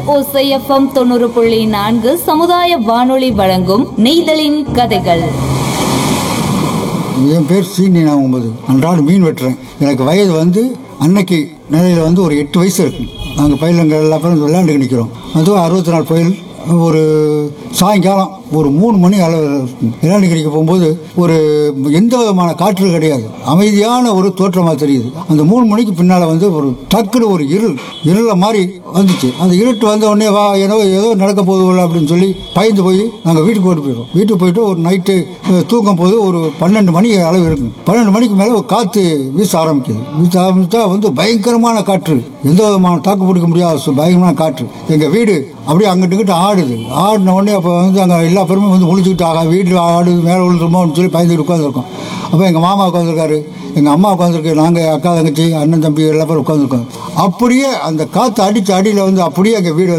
ஓசைஎஃப்எம் தொண்ணூறு புள்ளி நான்கு சமுதாய வானொலி வழங்கும் நெய்தலின் கதைகள் என் பேர் சீனி நான் ஒன்பது அன்றாட மீன் வெட்டுறேன் எனக்கு வயது வந்து அன்னைக்கு நிலையில் வந்து ஒரு எட்டு வயசு இருக்கும் நாங்கள் பயிலங்கள் எல்லா பேரும் விளையாண்டு நிற்கிறோம் அதுவும் அறுபத்தி நாலு புயல் ஒரு சாயங்காலம் ஒரு மூணு மணி அளவு இருக்கும் விளையாண்டு கிடைக்க போகும்போது ஒரு எந்த விதமான காற்று கிடையாது அமைதியான ஒரு தோற்றமாக தெரியுது அந்த மூணு மணிக்கு பின்னால் வந்து ஒரு டக்குன்னு ஒரு இருள் இருள மாதிரி வந்துச்சு அந்த இருட்டு வந்த உடனே வா ஏதோ ஏதோ நடக்க போகுது அப்படின்னு சொல்லி பயந்து போய் நாங்கள் வீட்டுக்கு ஓடி போயிடுவோம் வீட்டுக்கு போயிட்டு ஒரு நைட்டு தூங்கும் போது ஒரு பன்னெண்டு மணி அளவு இருக்கும் பன்னெண்டு மணிக்கு மேலே ஒரு காற்று வீச ஆரம்பிக்குது வீச ஆரம்பிச்சா வந்து பயங்கரமான காற்று எந்த விதமான தாக்கு பிடிக்க முடியாத சு- பயங்கரமான காற்று எங்கள் வீடு அப்படியே அங்கிட்டு இங்கிட்டு ஆடுது ஆடின உடனே அப்போ வந்து அங்கே எல்லா பேருமே வந்து முழிச்சுக்கிட்டு ஆகா வீட்டில் ஆடுது மேலே விழுந்துருமோன்னு சொல்லி பயந்துட்டு உட்காந்துருக்கோம் அப்போ எங்கள் மாமா உட்காந்துருக்காரு எங்கள் அம்மா உட்காந்துருக்கு நாங்கள் அக்கா தங்கச்சி அண்ணன் தம்பி எல்லா பேரும் உட்காந்துருக்கோம் அப்படியே அந்த காற்று அடித்த அடியில் வந்து அப்படியே எங்கள் வீடு